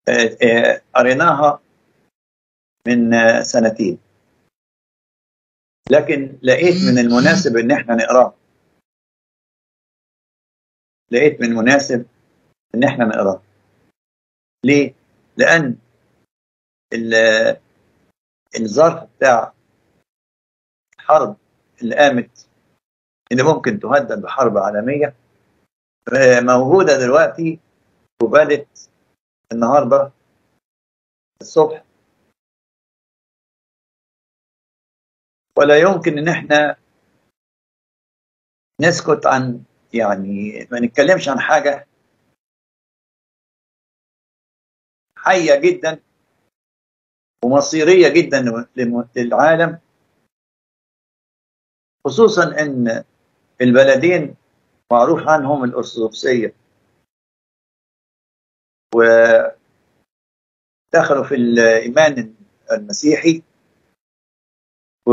آه، آه، قريناها من آه، سنتين لكن لقيت من المناسب ان احنا نقراها لقيت من المناسب ان احنا نقراها ليه؟ لان ال- الظرف بتاع الحرب اللي قامت اللي ممكن تهدد بحرب عالميه آه، موجوده دلوقتي وبدت النهارده الصبح ولا يمكن ان احنا نسكت عن يعني ما نتكلمش عن حاجه حيه جدا ومصيريه جدا لم- للعالم خصوصا ان البلدين معروف عنهم الارثوذكسيه ودخلوا في الايمان المسيحي و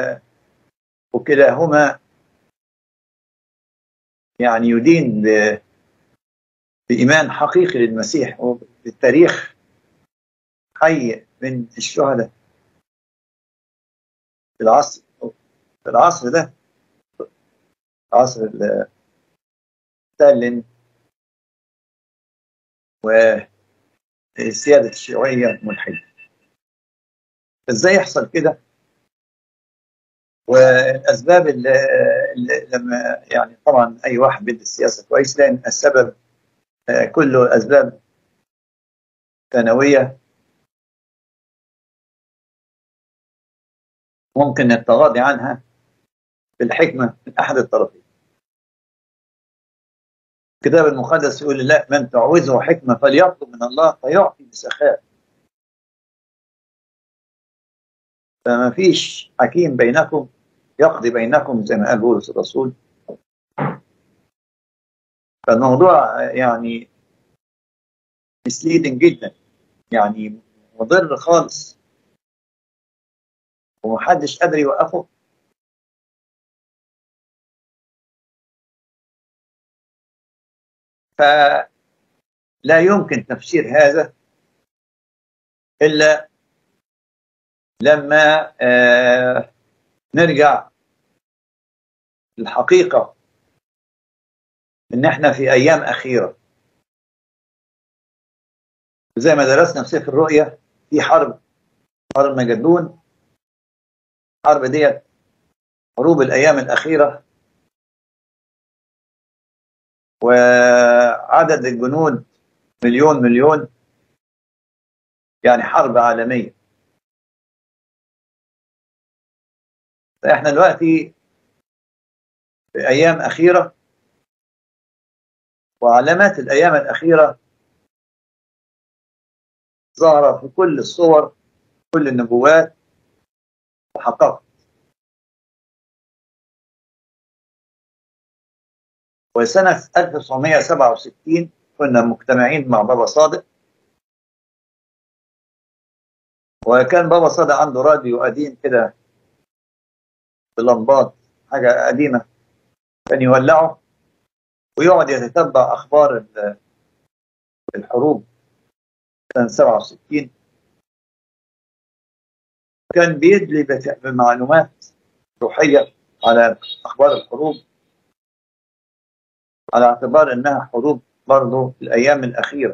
وكلاهما يعني يدين ب- بإيمان حقيقي للمسيح وبالتاريخ حي من الشهداء في العصر في العصر ده عصر ال- ستالين والسيادة الشيوعية الملحدة ازاي يحصل كده والاسباب اللي اللي لما يعني طبعا اي واحد بيدرس السياسه كويس لان السبب آه، كله اسباب ثانويه ممكن التغاضي عنها بالحكمه من احد الطرفين. الكتاب المقدس يقول لا من تعوزه حكمه فليطلب من الله فيعطي بسخاء. فما فيش حكيم بينكم يقضي بينكم زي ما قال بولس الرسول فالموضوع يعني misleading جدا يعني مضر خالص ومحدش قادر يوقفه فلا يمكن تفسير هذا إلا لما آه نرجع للحقيقة إن إحنا في أيام أخيرة زي ما درسنا في سفر الرؤيا في حرب حرب مجدون الحرب ديت حروب الأيام الأخيرة وعدد الجنود مليون مليون يعني حرب عالمية فإحنا دلوقتي في أيام أخيرة وعلامات الأيام الأخيرة ظاهرة في كل الصور كل النبوات وحققت وسنة 1967 كنا مجتمعين مع بابا صادق وكان بابا صادق عنده راديو قديم كده بلمبات حاجة قديمة كان يولعه ويقعد يتتبع أخبار ال- الحروب سنة 67 كان بيدلي بت- بمعلومات روحية على أخبار الحروب على اعتبار إنها حروب برضه في الأيام الأخيرة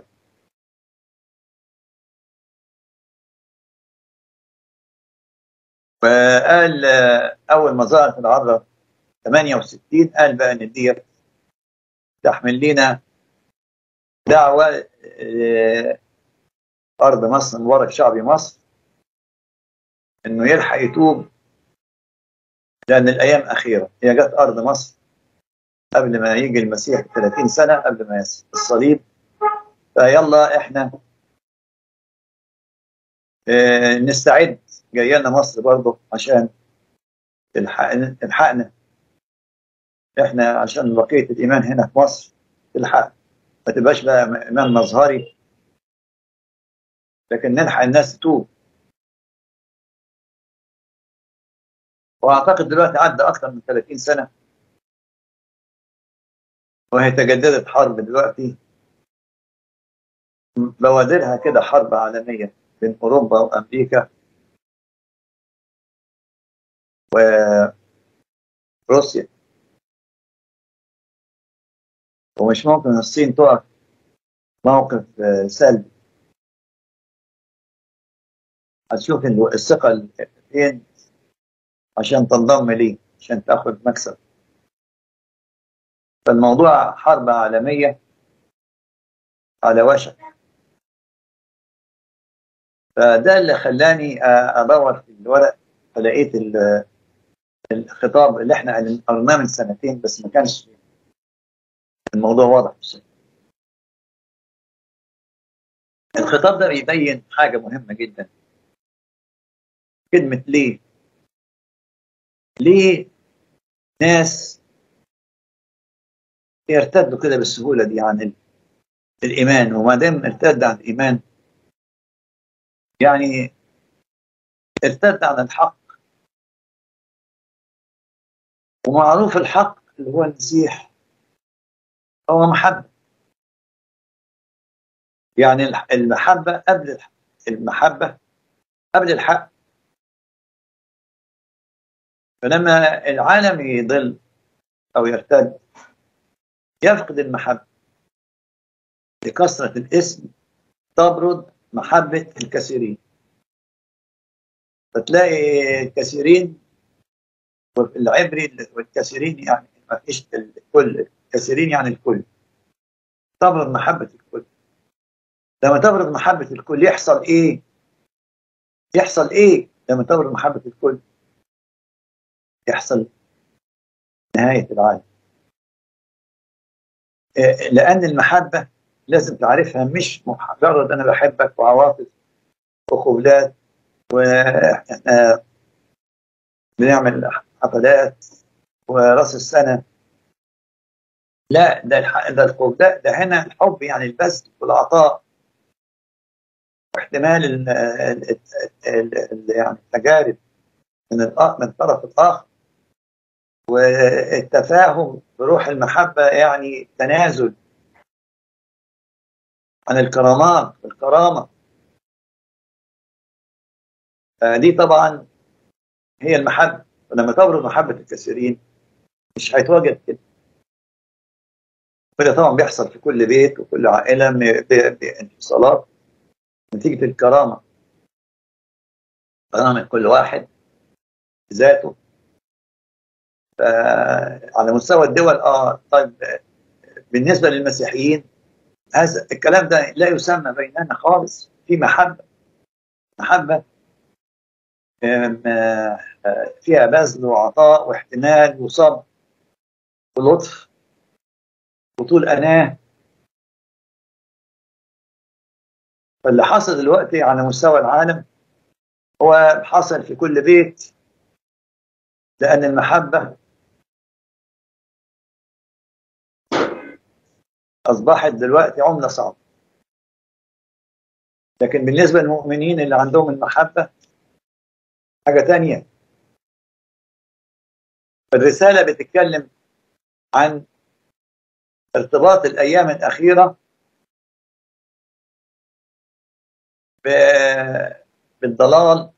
فقال آه، أول ما ظهرت العذراء 68 قال بقى إن ديت تحمل لنا دعوة آه، أرض مصر مبارك شعبي مصر إنه يلحق يتوب لأن الأيام أخيرة هي جت أرض مصر قبل ما يجي المسيح ب 30 سنة قبل ما يس- الصليب فيلا إحنا آه، نستعد جايه لنا مصر برضه عشان تلحق- تلحقنا احنا عشان بقيه الايمان هنا في مصر تلحق ما تبقاش بقى ايمان مظهري لكن نلحق الناس تتوب واعتقد دلوقتي عدى اكثر من 30 سنه وهي تجددت حرب دلوقتي بوادرها كده حرب عالمية بين أوروبا وأمريكا وروسيا ومش ممكن الصين تقف موقف سلبي هتشوف الثقة فين عشان تنضم ليه عشان تاخد مكسب فالموضوع حرب عالمية على وشك فده اللي خلاني ادور في الورق فلقيت الخطاب اللي احنا قرناه من سنتين بس ما كانش الموضوع واضح بشكل الخطاب ده بيبين حاجة مهمة جدا كلمة ليه ليه ناس يرتدوا كده بالسهولة دي عن الإيمان وما دام ارتد عن الإيمان يعني ارتد عن الحق ومعروف الحق اللي هو المسيح هو محبة يعني المحبة قبل المحبة قبل الحق فلما العالم يضل أو يرتد يفقد المحبة لكثرة الاسم تبرد محبة الكثيرين فتلاقي الكثيرين العبري والكثيرين يعني ما فيش الكل الكثيرين يعني الكل تبرد محبة الكل لما تبرد محبة الكل يحصل ايه؟ يحصل ايه لما تبرد محبة الكل؟ يحصل نهاية العالم لأن المحبة لازم تعرفها مش مجرد أنا بحبك وعواطف وخبلات وإحنا بنعمل حفلات وراس السنة لا ده الح... ده الحب ده, ده هنا الحب يعني البذل والعطاء واحتمال ال... ال... ال... ال... يعني التجارب من الأ... من الطرف الآخر والتفاهم بروح المحبة يعني تنازل عن الكرامات الكرامة دي طبعا هي المحبة ولما تبرد محبة الكثيرين مش هيتواجد كده وده طبعا بيحصل في كل بيت وكل عائلة بانفصالات نتيجة الكرامة كرامة كل واحد ذاته على مستوى الدول اه طيب بالنسبة للمسيحيين هذا الكلام ده لا يسمى بيننا خالص في محبة محبة فيها بذل وعطاء واحتمال وصبر ولطف وطول أناه فاللي حصل دلوقتي على مستوى العالم هو حصل في كل بيت لأن المحبة أصبحت دلوقتي عملة صعبة لكن بالنسبة للمؤمنين اللي عندهم المحبة حاجة تانية الرسالة بتتكلم عن ارتباط الأيام الأخيرة بالضلال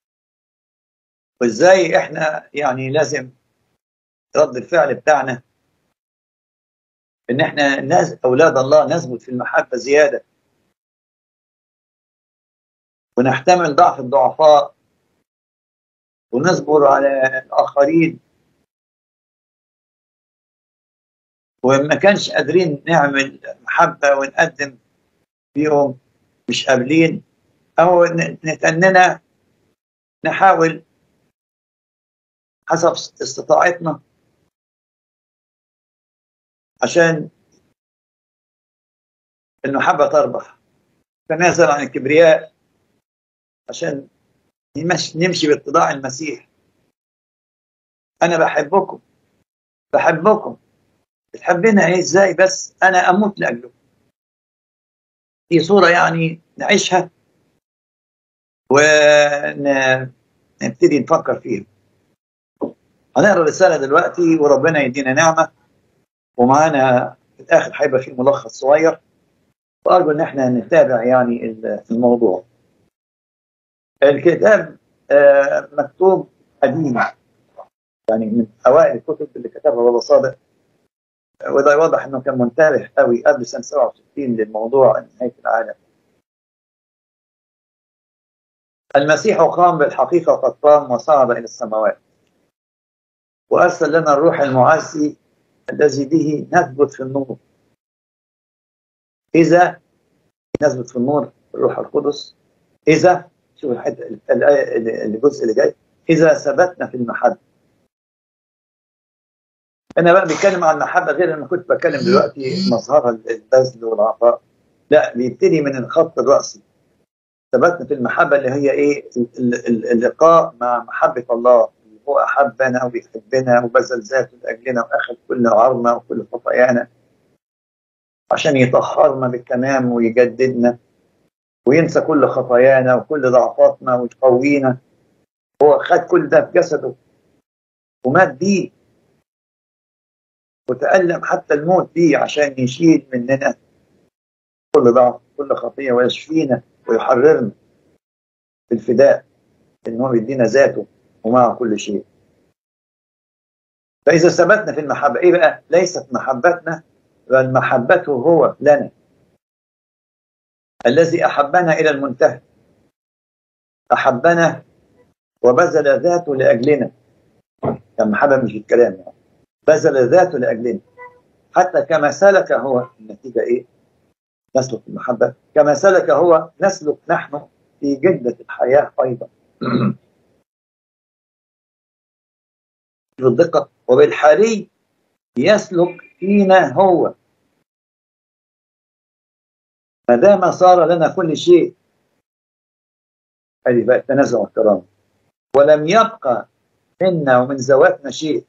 وإزاي إحنا يعني لازم رد الفعل بتاعنا إن إحنا ناس أولاد الله نثبت في المحبة زيادة ونحتمل ضعف الضعفاء ونصبر على الآخرين وما كانش قادرين نعمل محبة ونقدم فيهم مش قابلين أو نتأننا نحاول حسب استطاعتنا عشان المحبة تربح تنازل عن الكبرياء عشان نمشي باتضاع المسيح أنا بحبكم بحبكم بتحبنا إيه إزاي بس أنا أموت لأجلكم دي صورة يعني نعيشها ونبتدي نفكر فيها هنقرا الرسالة دلوقتي وربنا يدينا نعمة ومعانا في الآخر هيبقى في ملخص صغير وأرجو إن إحنا نتابع يعني الموضوع الكتاب آه، مكتوب قديم يعني من أوائل الكتب اللي كتبها بابا صادق وده يوضح إنه كان منتبه قوي قبل سنة 67 للموضوع نهاية العالم المسيح قام بالحقيقة وقد قام وصعد إلى السماوات وأرسل لنا الروح المعزي الذي به نثبت في النور إذا نثبت في النور الروح القدس إذا شوف الحته الآية الجزء اللي جاي إذا ثبتنا في المحبة أنا بقى بتكلم عن المحبة غير أنا كنت بتكلم دلوقتي مظهرها البذل والعطاء لا بيبتدي من الخط الرأسي ثبتنا في المحبة اللي هي إيه اللقاء مع محبة الله اللي هو أحبنا وبيحبنا وبذل ذاته لأجلنا وأخذ كل عرنا وكل خطايانا عشان يطهرنا بالتمام ويجددنا وينسى كل خطايانا وكل ضعفاتنا ويقوينا هو خد كل ده في جسده ومات بيه وتألم حتى الموت بيه عشان يشيل مننا كل ضعف كل خطية ويشفينا ويحررنا بالفداء إن هو بيدينا ذاته ومع كل شيء فإذا ثبتنا في المحبة إيه بقى؟ ليست محبتنا بل محبته هو لنا الذي أحبنا إلى المنتهى أحبنا وبذل ذاته لأجلنا كان محبة مش الكلام يعني بذل ذاته لأجلنا حتى كما سلك هو النتيجة إيه؟ نسلك المحبة كما سلك هو نسلك نحن في جدة الحياة أيضا بالدقة وبالحري يسلك فينا هو ما دام صار لنا كل شيء هذه بقى التنازع والكرامة ولم يبقى منا ومن ذواتنا شيء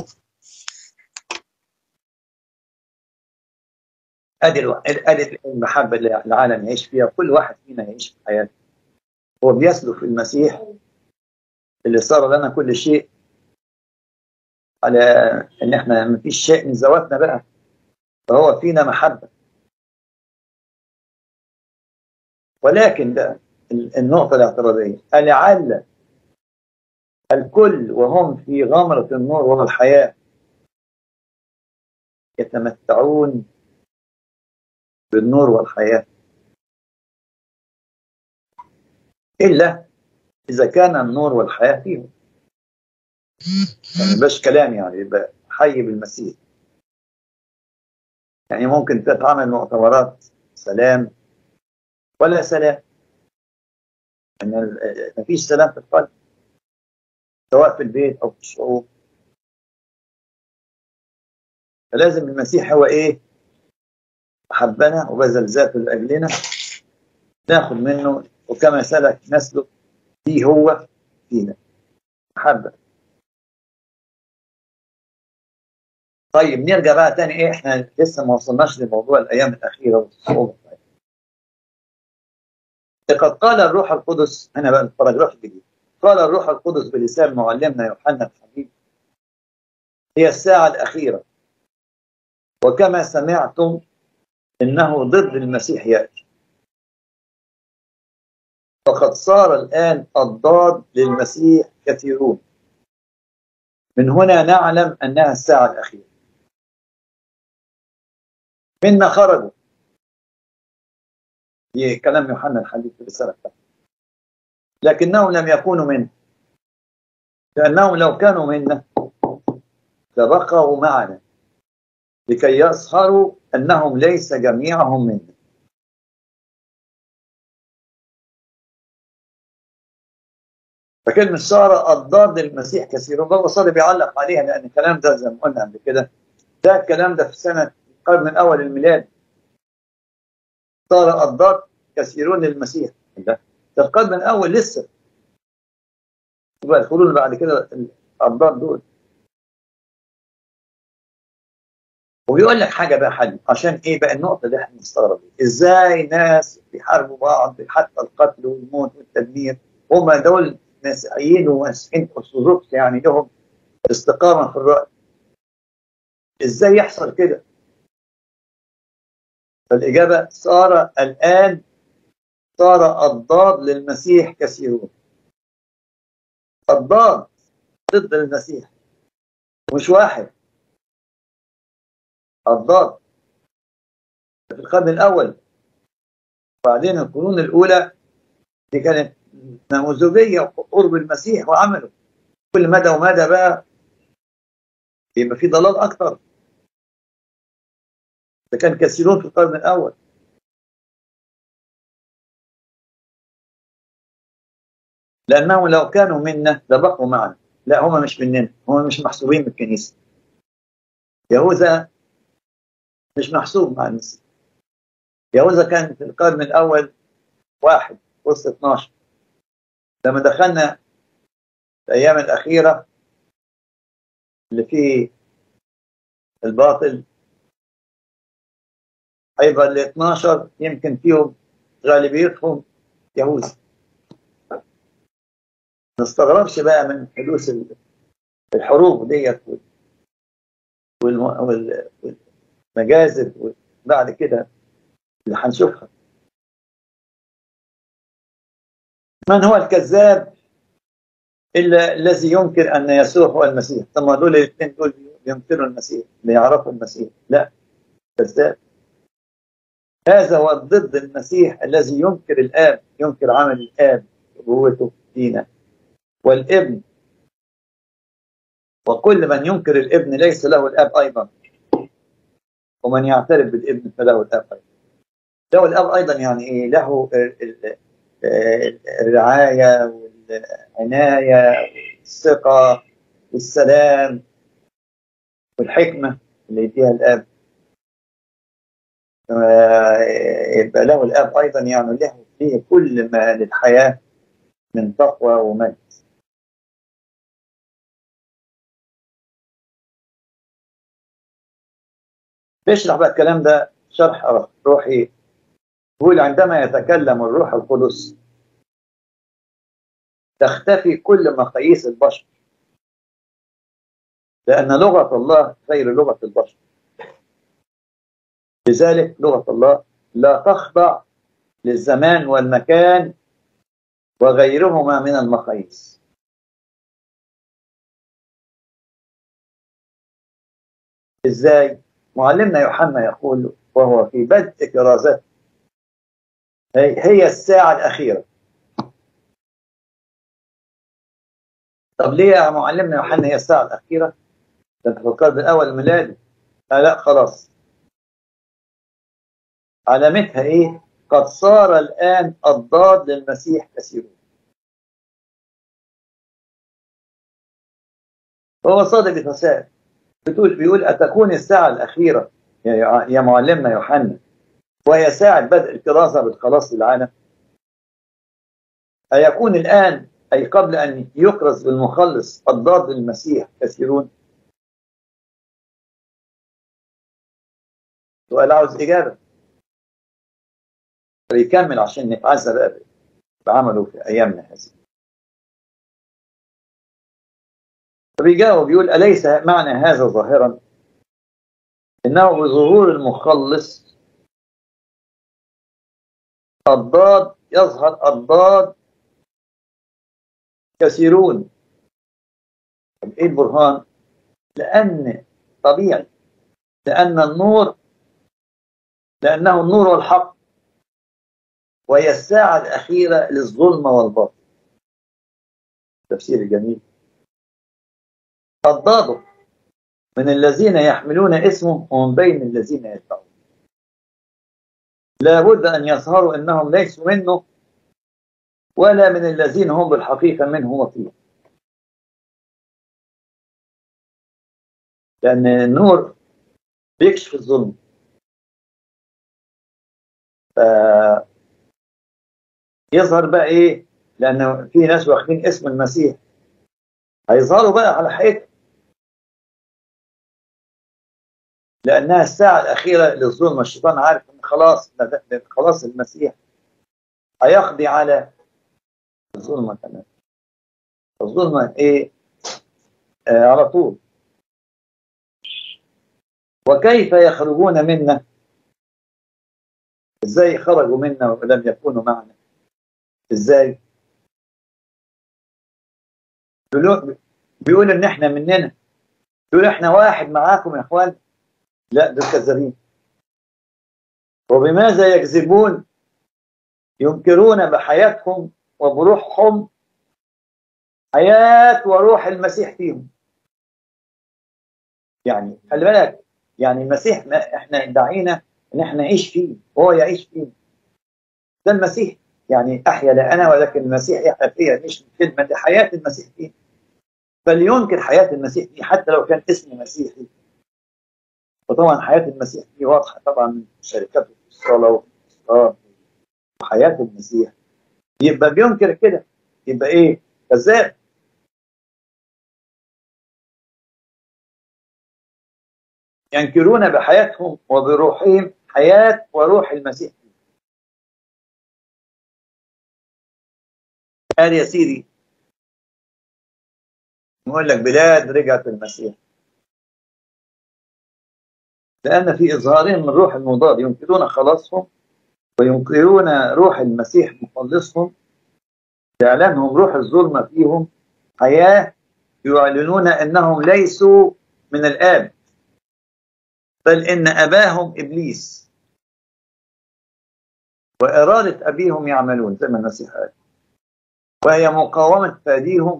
ادي ادي المحبه اللي العالم يعيش فيها كل واحد فينا يعيش في حياته هو بيسلك في المسيح اللي صار لنا كل شيء على ان احنا ما فيش شيء من ذواتنا بقى فهو فينا محبه ولكن بقى النقطه الاعتراضيه لعل الكل وهم في غمره النور وهو الحياه يتمتعون بالنور والحياة إلا إذا كان النور والحياة فيهم يعني باش كلام يعني يبقى حي بالمسيح يعني ممكن تتعمل مؤتمرات سلام ولا سلام يعني ما فيش سلام في القلب سواء في البيت أو في الشعوب فلازم المسيح هو إيه حبنا وبذل ذاته لأجلنا ناخد منه وكما سلك نسلك فيه هو فينا محبة طيب نرجع بقى تاني ايه احنا لسه ما وصلناش لموضوع الايام الاخيره والصعوبه لقد قال الروح القدس هنا بقى الباراجراف الجديد قال الروح القدس بلسان معلمنا يوحنا الحبيب هي الساعه الاخيره وكما سمعتم إنه ضد المسيح يأتي فقد صار الآن الضاد للمسيح كثيرون من هنا نعلم أنها الساعة الأخيرة منا خرجوا في كلام يوحنا الحديث في الرسالة لكنهم لم يكونوا منه لأنهم لو كانوا منا لبقوا معنا لكي يظهروا أنهم ليس جميعهم منا فكلمة صار الضاد للمسيح كثير بابا صار بيعلق عليها لأن الكلام ده زي ما قلنا قبل كده ده الكلام ده في سنة القرن من أول الميلاد صار الضاد كثيرون للمسيح ده ده القرن من أول لسه يبقى القرون بعد كده الضاد دول وبيقول لك حاجه بقى حل عشان ايه بقى النقطه اللي احنا مستغرب ازاي ناس بيحاربوا بعض حتى القتل والموت والتدمير هم دول مسيحيين ومسيحيين ارثوذكس يعني لهم استقامه في الراي ازاي يحصل كده فالإجابة صار الآن صار الضاد للمسيح كثيرون الضاد ضد المسيح مش واحد الضاد في القرن الأول وبعدين القرون الأولى دي كانت نموذجية قرب المسيح وعمله كل مدى ومدى بقى يبقى في ضلال أكتر ده كان كثيرون في القرن الأول لأنهم لو كانوا منا لبقوا معنا لا هم مش مننا هم مش محسوبين بالكنيسة يهوذا مش محسوب مع المسيح يهوذا كان في القرن الأول واحد وسط 12 لما دخلنا الأيام الأخيرة اللي فيه الباطل هيبقى ال 12 يمكن فيهم غالبيتهم يهوذا ما نستغربش بقى من حدوث الحروب ديت والمجازر بعد كده اللي هنشوفها من هو الكذاب الا الذي ينكر ان يسوع هو المسيح طب ما دول الاثنين دول ينكروا المسيح بيعرفوا المسيح لا كذاب هذا هو ضد المسيح الذي ينكر الاب ينكر عمل الاب ابوته فينا والابن وكل من ينكر الابن ليس له الاب ايضا ومن يعترف بالابن فله الاب ايضا له الاب ايضا يعني ايه له الرعايه والعنايه والثقه والسلام والحكمه اللي يديها الاب يبقى له الاب ايضا يعني له فيه كل ما للحياه من تقوى ومجد بيشرح بقى الكلام ده شرح روحي يقول عندما يتكلم الروح القدس تختفي كل مقاييس البشر لأن لغة الله غير لغة البشر لذلك لغة الله لا تخضع للزمان والمكان وغيرهما من المقاييس ازاي معلمنا يوحنا يقول وهو في بدء كرازته هي الساعة الأخيرة طب ليه يا معلمنا يوحنا هي الساعة الأخيرة؟ ده أنت في القرن الأول الميلادي آه لا خلاص علامتها إيه؟ قد صار الآن الضاد للمسيح كثيرون هو صادق يتساءل بتقول بيقول أتكون الساعة الأخيرة يا معلمنا يوحنا وهي ساعة بدء الكراسة بالخلاص للعالم أيكون الآن أي قبل أن يكرز بالمخلص الضاد للمسيح كثيرون سؤال عاوز إجابة يكمل عشان نتعزى بقى بعمله في أيامنا هذه فبيجاوب بيقول أليس معنى هذا ظاهرا إنه بظهور المخلص الضاد يظهر الضاد كثيرون طب ايه البرهان لان طبيعي لان النور لانه النور والحق وهي الساعة الأخيرة للظلمة والباطل تفسير جميل الضاد من الذين يحملون اسمه ومن بين الذين يتبعون لابد أن يظهروا أنهم ليسوا منه ولا من الذين هم بالحقيقة منه وطيع لأن النور بيكشف الظلم ف يظهر بقى إيه لأن في ناس واخدين اسم المسيح هيظهروا بقى على حقيقة لأنها الساعة الأخيرة للظلم الشيطان عارف إن خلاص خلاص المسيح هيقضي على الظلمة كمان الظلمة إيه آه على طول وكيف يخرجون منا ازاي خرجوا منا ولم يكونوا معنا ازاي بيقولوا بيقول ان احنا مننا بيقول احنا واحد معاكم يا اخوان لا دول كذابين وبماذا يكذبون ينكرون بحياتهم وبروحهم حياة وروح المسيح فيهم يعني خلي بالك يعني المسيح ما احنا دعينا ان احنا نعيش فيه وهو يعيش فيه ده المسيح يعني احيا لا انا ولكن المسيح يحيا فيا مش كلمه دي حياه المسيح فيه فلينكر حياه المسيح فيه حتى لو كان اسمه مسيحي وطبعا حياه المسيح فيه واضحه طبعا من شركته في الصلاه وفي الاصرار وحياه المسيح يبقى بينكر كده يبقى ايه كذاب ينكرون بحياتهم وبروحهم حياة وروح المسيح قال يا سيدي نقول لك بلاد رجعت المسيح لأن في إظهارهم من روح المضاد ينكرون خلاصهم وينكرون روح المسيح مخلصهم لإعلانهم روح الظلمة فيهم حياة يعلنون أنهم ليسوا من الآب بل إن أباهم إبليس وإرادة أبيهم يعملون زي ما المسيح قال وهي مقاومة فاديهم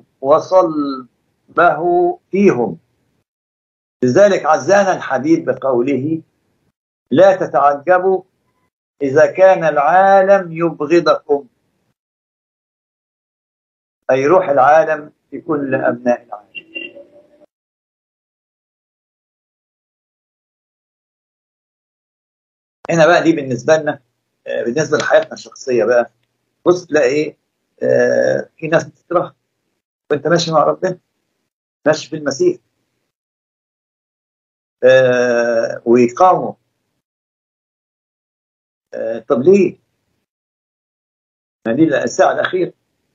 وصلبه فيهم لذلك عزانا الحبيب بقوله لا تتعجبوا إذا كان العالم يبغضكم أي روح العالم في كل أبناء العالم هنا بقى دي بالنسبة لنا بالنسبة لحياتنا الشخصية بقى بص تلاقي ايه آه في ناس بتكره وانت ماشي مع ربنا ماشي في المسيح آه ويقاوموا آه طب ليه؟ ما دي الساعة الأخيرة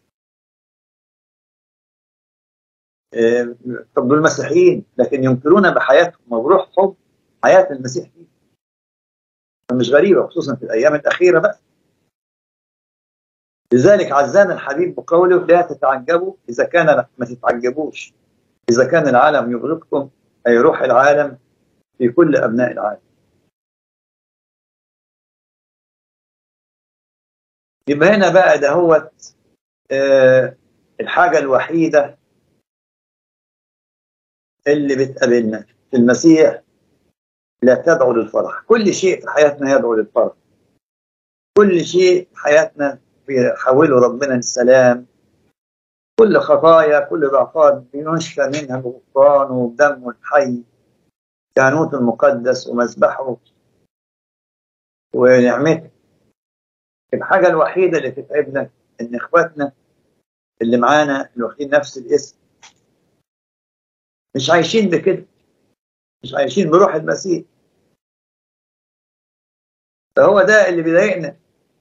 آه طب دول مسيحيين لكن ينكرون بحياتهم وبروحهم حياة المسيح فيه مش غريبة خصوصا في الأيام الأخيرة بقى لذلك عزانا الحبيب بقوله لا تتعجبوا إذا كان ما تتعجبوش إذا كان العالم يبغضكم أي روح العالم في كل أبناء العالم يبقى هنا بقى دهوت آه الحاجة الوحيدة اللي بتقابلنا في المسيح لا تدعو للفرح كل شيء في حياتنا يدعو للفرح كل شيء في حياتنا بيحوله ربنا للسلام كل خطايا كل ضعفات بينشفى منها بغفرانه وبدمه الحي كهنوت المقدس ومذبحه ونعمته الحاجة الوحيدة اللي تتعبنا إن إخواتنا اللي معانا اللي واخدين نفس الاسم مش عايشين بكده مش عايشين بروح المسيح فهو ده اللي بيضايقنا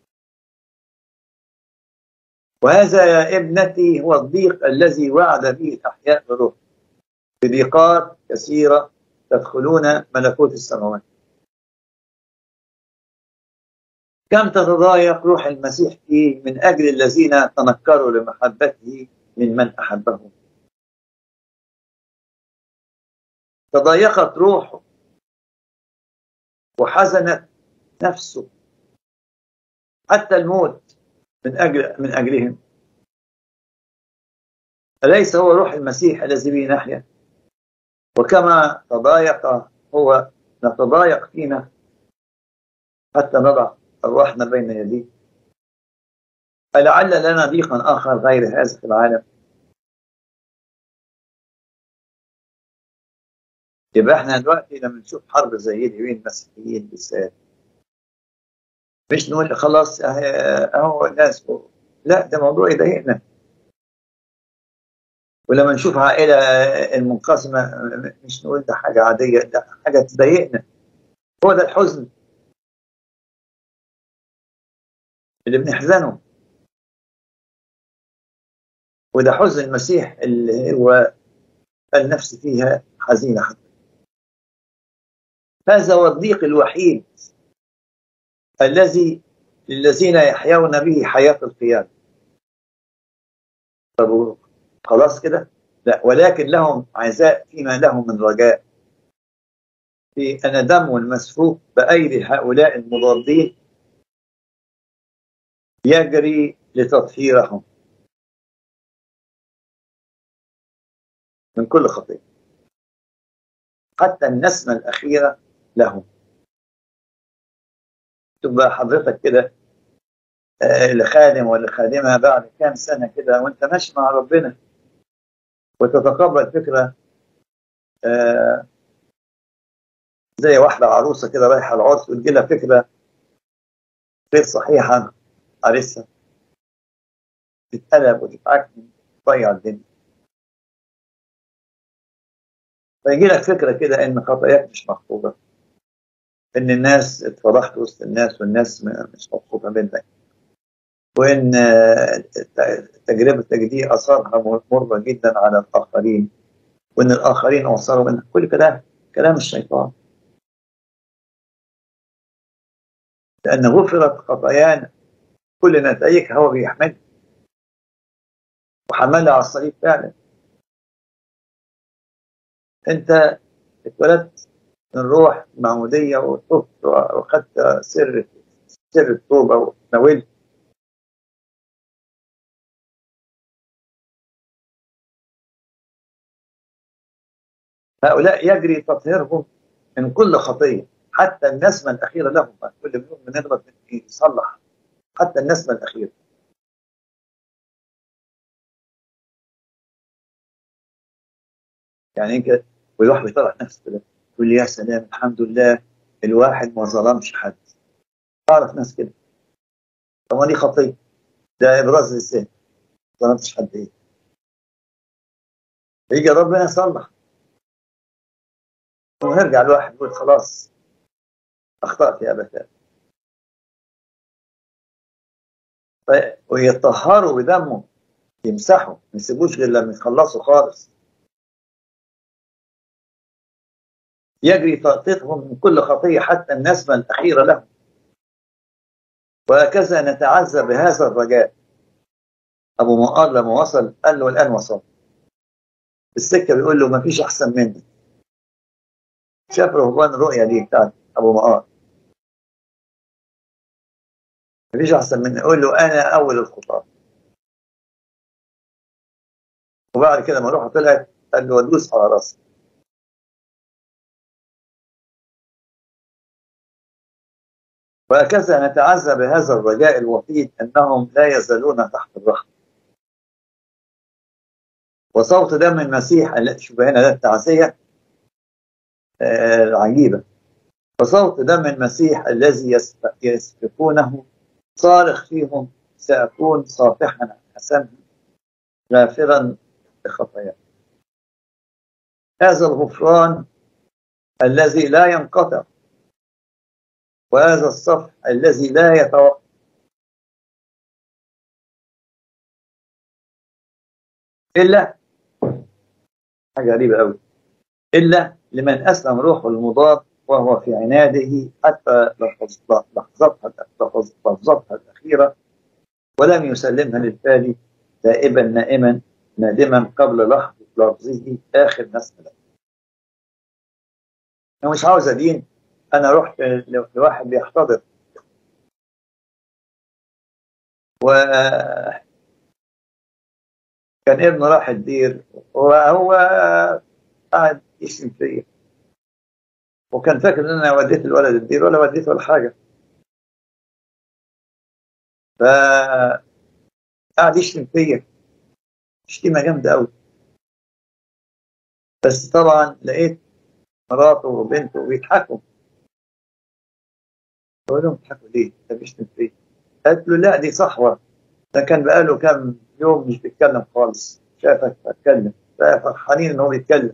وهذا يا ابنتي هو الضيق الذي وعد به الأحياء بروح بضيقات كثيرة تدخلون ملكوت السماوات كم تتضايق روح المسيح فيه من أجل الذين تنكروا لمحبته من من أحبهم تضايقت روحه وحزنت نفسه حتى الموت من أجل من أجلهم أليس هو روح المسيح الذي به نحيا وكما تضايق هو نتضايق فينا حتى نضع أرواحنا بين يديه فلعل لنا ضيقا آخر غير هذا في العالم يبقى احنا دلوقتي لما نشوف حرب زي دي بين المسيحيين بالذات مش نقول خلاص اهو الناس لا ده موضوع يضايقنا ولما نشوف عائله المنقسمه مش نقول ده حاجه عاديه ده حاجه تضايقنا هو ده الحزن اللي بنحزنه وده حزن المسيح اللي هو النفس فيها حزينه حتى هذا هو الضيق الوحيد الذي للذين يحيون به حياة القيامة طب خلاص كده لا ولكن لهم عزاء فيما لهم من رجاء في أن دم المسفوك بأيدي هؤلاء المضادين يجري لتطهيرهم من كل خطيئة حتى النسمة الأخيرة لهم تبقى حضرتك كده آه، لخادم ولا خادمة بعد كام سنة كده وانت ماشي مع ربنا وتتقبل فكرة آه، زي واحدة عروسة كده رايحة العرس وتجي لها فكرة غير صحيحة عن عريسها تتقلب وتتعكن تضيع الدنيا فيجي لك فكرة كده إن خطاياك مش مغفورة إن الناس اتفضحت وسط الناس والناس م- مش مبسوطة منك وإن آه، الت- تجربتك دي آثارها مرة جدا على الآخرين وإن الآخرين أوصلوا منك كل كلام كلام الشيطان لأن غفرت خطايانا كل نتائجها هو بيحمل وحملها على الصليب فعلا أنت اتولدت من روح معمودية وتبت وأخذت سر سر التوبة وناولت هؤلاء يجري تطهيرهم من كل خطية حتى النسمة الأخيرة لهم كل يوم بنغلط يصلح حتى النسمة الأخيرة يعني انت والواحد بيطلع نفسه كده يقول يا سلام الحمد لله الواحد ما ظلمش حد اعرف ناس كده طب ما دي خطيه ده ابراز للذات ما ظلمتش حد ايه يجي ربنا يصلح ونرجع الواحد يقول خلاص اخطات يا ابتاه ويطهروا بدمه يمسحوا ما يسيبوش غير لما يخلصوا خالص يجري تغطيتهم من كل خطية حتى النسمة الأخيرة لهم وهكذا نتعزى بهذا الرجاء أبو مقار لما وصل قال له الآن وصل السكة بيقول له ما فيش أحسن منك شاف رهبان الرؤية دي بتاعت أبو مقار ما فيش أحسن مني يقول له أنا أول الخطاة وبعد كده ما روحه طلعت قال له ودوس على راسي وهكذا نتعزى بهذا الرجاء الوحيد أنهم لا يزالون تحت الرحمة وصوت دم المسيح التي شوف هنا ده التعزية آه العجيبة وصوت دم المسيح الذي يسفكونه صارخ فيهم سأكون صافحا عن حسنهم غافرا لخطاياهم هذا الغفران الذي لا ينقطع وهذا الصف الذي لا يتوقف إلا حاجة غريبة أوي إلا لمن أسلم روحه المضاد وهو في عناده حتى لحظتها لحظتها الأخيرة ولم يسلمها للفادي تائبا نائما نادما قبل لحظة لفظه آخر نسمة أنا مش عاوز أدين أنا رحت لواحد بيحتضر و كان ابنه راح الدير وهو قاعد يشتم فيا وكان فاكر ان انا وديت الولد الدير ولا وديت ولا حاجه ف قاعد يشتم فيا شتيمه جامده قوي بس طبعا لقيت مراته وبنته بيضحكوا بقول لهم بتضحكوا ليه؟ انت بيشتم فيا قالت له لا دي صحوه ده كان بقاله كام يوم مش بيتكلم خالص شافك بتكلم فرحانين ان هو بيتكلم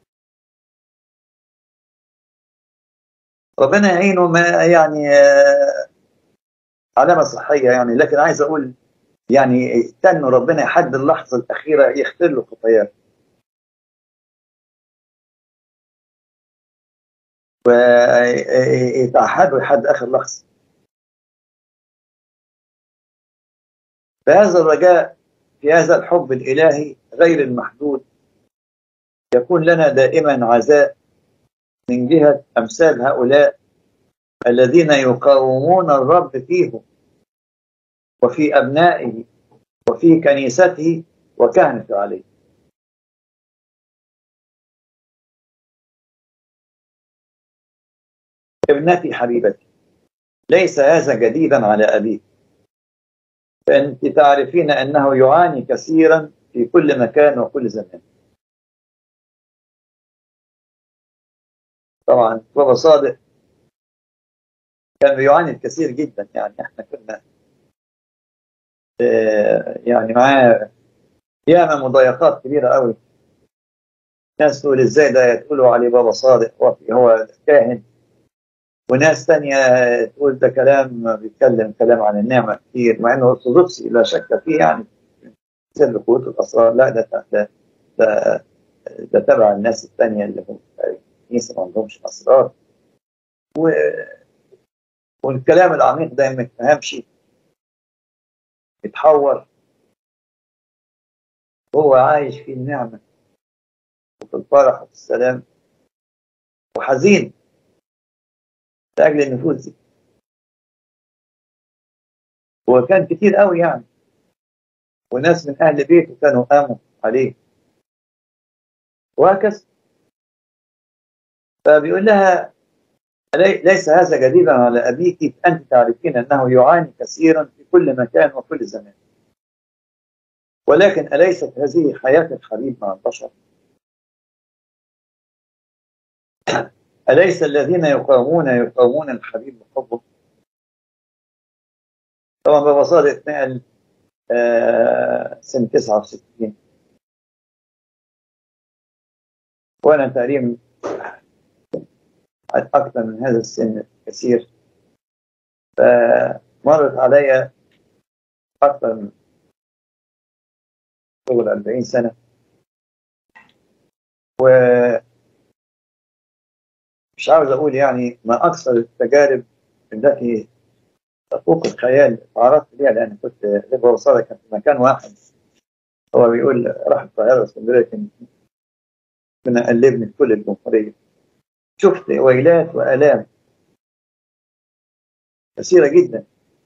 ربنا يعينه ما يعني علامه صحيه يعني لكن عايز اقول يعني استنوا ربنا يحد اللحظه الاخيره يغفر له خطاياه ويتعهدوا لحد اخر لحظه فهذا الرجاء في هذا الحب الإلهي غير المحدود يكون لنا دائما عزاء من جهة أمثال هؤلاء الذين يقاومون الرب فيهم وفي أبنائه وفي كنيسته وكهنة عليه ابنتي حبيبتي ليس هذا جديدا على أبيك فأنت تعرفين أنه يعاني كثيرا في كل مكان وكل زمان طبعا بابا صادق كان بيعاني الكثير جدا يعني احنا كنا يعني معاه ياما مضايقات كبيرة قوي ناس تقول ازاي ده تقولوا عليه بابا صادق هو كاهن وناس تانية تقول ده كلام بيتكلم كلام عن النعمة كتير مع انه ارثوذكسي لا شك فيه يعني سر قوة الاسرار لا ده ده ده, ده تبع الناس التانية اللي هم الكنيسة ما عندهمش اسرار و والكلام العميق ده ما يتفهمش يتحور هو عايش في النعمة وفي الفرح وفي السلام وحزين لأجل النفوس دي وكان كتير قوي يعني وناس من أهل بيته كانوا قاموا عليه وهكذا فبيقول لها ليس هذا جديدا على أبيك أنت تعرفين أنه يعاني كثيرا في كل مكان وكل زمان ولكن أليست هذه حياة الحبيب مع البشر أليس الذين يقاومون يقاومون الحبيب بحبه طبعا بابا صادق اتنقل آه سنة 69 وأنا تقريبا أكثر من هذا السن كثير فمرت علي أكثر من شغل 40 سنة و مش عاوز أقول يعني ما أكثر التجارب التي تفوق الخيال تعرضت ليها لأن كنت لبا وصالة كان في مكان واحد هو بيقول راح القاهرة واسكندرية كنا قلبني في كل الجمهورية شفت ويلات وآلام كثيرة جدا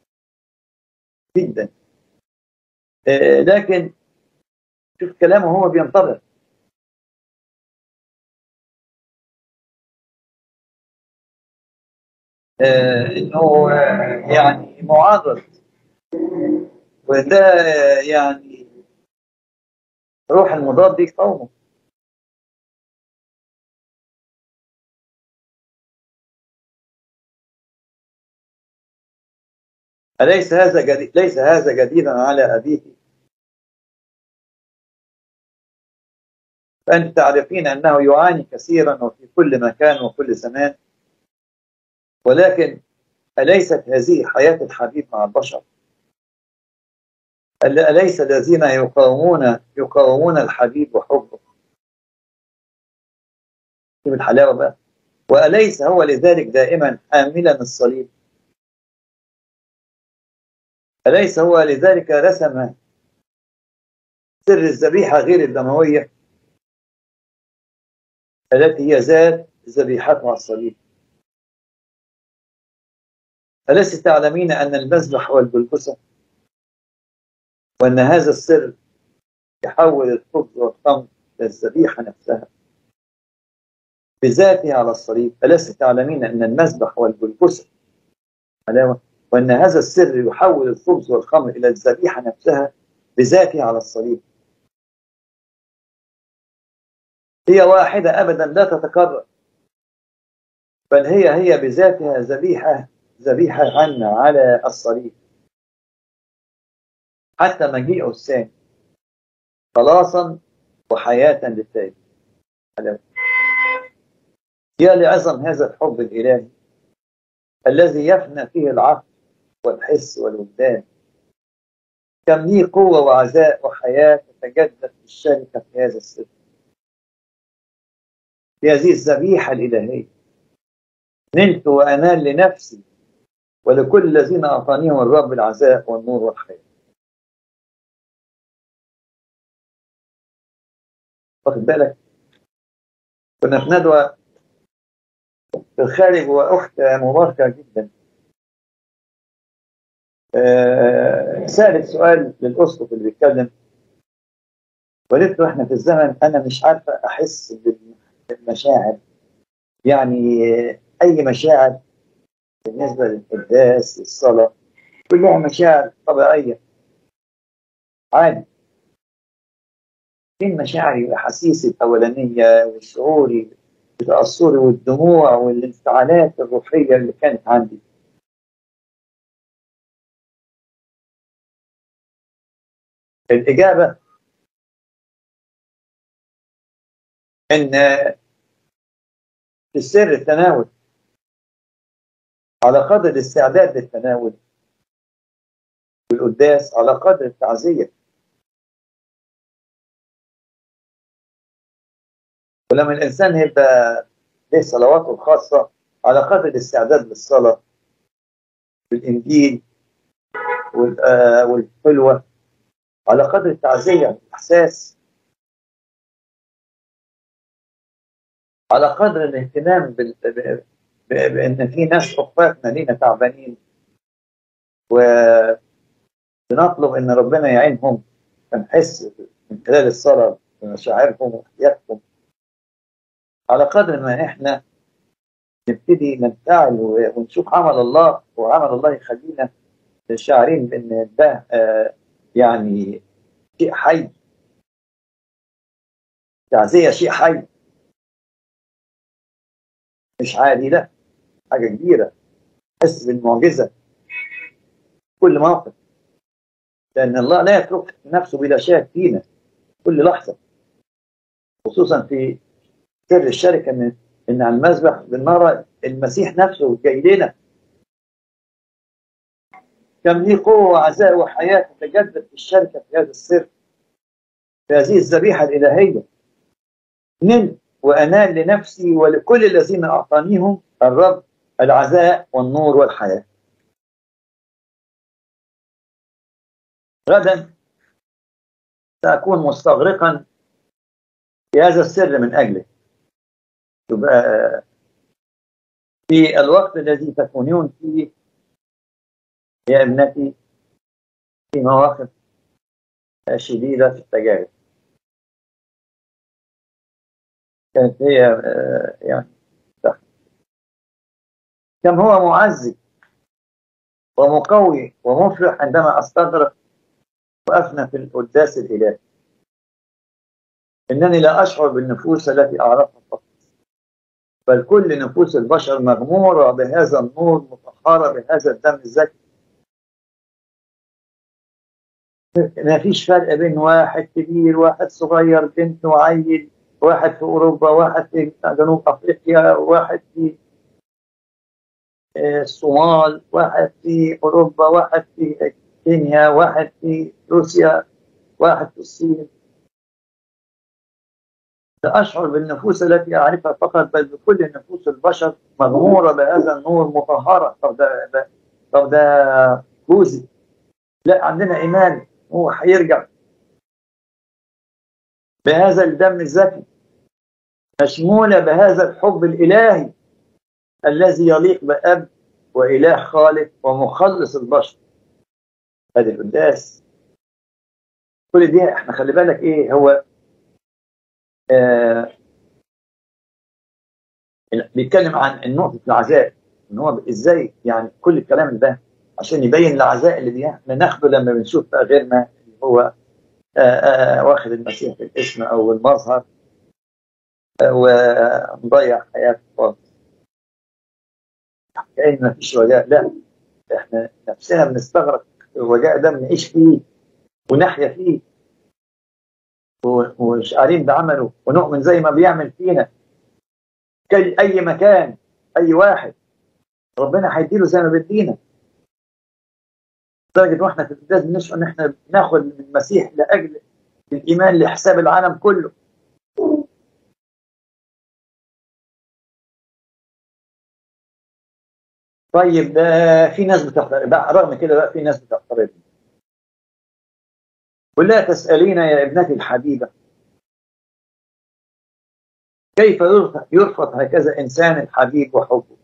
جدا آه لكن شوف كلامه هو بينتظر آه انه يعني معرض وده يعني روح المضاد دي قومه أليس هذا جديد ليس هذا جديدا على أبيه فأنت تعرفين أنه يعاني كثيرا وفي كل مكان وكل زمان ولكن أليست هذه حياة الحبيب مع البشر أليس الذين يقاومون يقاومون الحبيب وحبه شوف الحلاوة بقى وأليس هو لذلك دائما حاملا الصليب أليس هو لذلك رسم سر الذبيحة غير الدموية التي هي ذات ذبيحتها الصليب ألست تعلمين أن المذبح والبلبسة وأن هذا السر يحول الخبز والخمر للذبيحة نفسها بذاته على الصليب ألست تعلمين أن المذبح والبلبسة علاوة وأن هذا السر يحول الخبز والخمر إلى الذبيحة نفسها بذاته على الصليب هي واحدة أبدا لا تتكرر بل هي هي بذاتها ذبيحة ذبيحة عنا على الصليب حتى مجيئه الثاني خلاصا وحياة للتالي يا لعظم هذا الحب الإلهي الذي يفنى فيه العقل والحس والوجدان كم ليه قوة وعزاء وحياة تتجدد في الشركة في هذا السر في هذه الذبيحة الإلهية نلت وأنال لنفسي ولكل الذين أعطانيهم الرب العزاء والنور والحياة واخد بالك كنا في ندوة في الخارج وأخت مباركة جدا آه، سألت سؤال للأسقف اللي بيتكلم وقالت له احنا في الزمن أنا مش عارفة أحس بالمشاعر يعني أي مشاعر بالنسبة للقداس للصلاة كلها مشاعر طبيعية عادي فين مشاعري واحاسيسي الاولانيه وشعوري بتاثري والدموع والانفعالات الروحيه اللي كانت عندي الاجابه ان في سر التناول على قدر الاستعداد للتناول والقداس على قدر التعزيه ولما الإنسان يبقى له صلواته الخاصة على قدر الاستعداد للصلاة بالإنجيل والحلوة على قدر التعزية والإحساس على قدر الاهتمام بال... بأن في ناس أخواتنا لينا تعبانين وبنطلب أن ربنا يعينهم فنحس من خلال الصلاة بمشاعرهم واحتياجهم على قدر ما احنا نبتدي ننفعل ونشوف عمل الله وعمل الله يخلينا شاعرين بان ده آه يعني شيء حي تعزيه شيء حي مش عادي لا حاجه كبيره حس بالمعجزه كل موقف لان الله لا يترك نفسه بلا شك فينا كل لحظه خصوصا في سر الشركه ان ان على المذبح بنرى المسيح نفسه جاي لنا كم ليه قوه وعزاء وحياه تتجدد في الشركه في هذا السر في هذه الذبيحه الالهيه نل وانال لنفسي ولكل الذين اعطانيهم الرب العزاء والنور والحياه غدا ساكون مستغرقا في هذا السر من اجلك يبقى في الوقت الذي تكونون فيه يا ابنتي في مواقف شديدة في التجارب كانت هي يعني كم هو معزي ومقوي ومفرح عندما استغرق وافنى في القداس الالهي انني لا اشعر بالنفوس التي اعرفها فقط بل كل نفوس البشر مغمورة بهذا النور مطهرة بهذا الدم الزكي ما فيش فرق بين واحد كبير واحد صغير بنت وعيل واحد في أوروبا واحد في جنوب أفريقيا واحد في الصومال واحد في أوروبا واحد في كينيا واحد في روسيا واحد في الصين لا أشعر بالنفوس التي أعرفها فقط بل بكل نفوس البشر مغمورة بهذا النور مطهرة طب ده طب ده جوزي لا عندنا إيمان هو هيرجع بهذا الدم الزكي مشمولة بهذا الحب الإلهي الذي يليق بأب وإله خالق ومخلص البشر هذه القداس كل دي احنا خلي بالك ايه هو آه بيتكلم عن نقطة العزاء ان هو ازاي يعني كل الكلام ده عشان يبين العزاء اللي بناخده لما بنشوف غيرنا اللي هو آه آه واخد المسيح في الاسم او المظهر ونضيع حياته خالص كأن ما فيش رجاء لا احنا نفسنا بنستغرق الرجاء ده بنعيش فيه ونحيا فيه وشعارين بعمله ونؤمن زي ما بيعمل فينا كي اي مكان اي واحد ربنا هيديله زي ما بيدينا لدرجه واحنا في البدايه بنشعر ان احنا بناخد من المسيح لاجل الايمان لحساب العالم كله طيب ده في ناس بتعترض رغم كده بقى في ناس بتعترض ولا تسألين يا ابنتي الحبيبة كيف يرفض هكذا إنسان الحبيب وحبه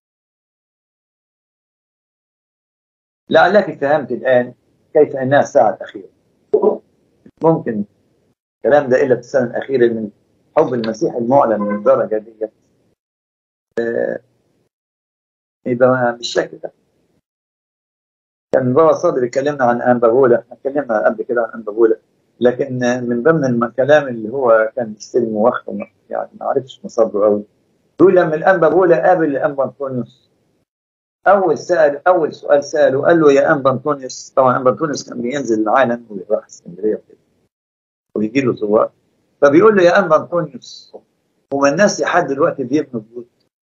لعلك فهمت الآن كيف أنها الساعة الأخيرة ممكن الكلام ده إلا في السنة الأخيرة من حب المسيح المعلن من الدرجة دي آه، يبقى بالشكل ده كان بابا صادر اتكلمنا عن أنبابولا اتكلمنا قبل كده عن أنبابولا لكن من ضمن الكلام اللي هو كان بيستلم واخده يعني ما عرفتش مصدره قوي يقول لما الأنبابولا قابل الأنبا أنطونيوس أول سأل أول سؤال سأله قال له يا أنبا أنطونيوس طبعا أنبا أنطونيوس كان بينزل العالم ويروح اسكندرية وكده ويجي له زوار فبيقول له يا أنبا أنطونيوس هما الناس لحد دلوقتي بيبنوا بيوت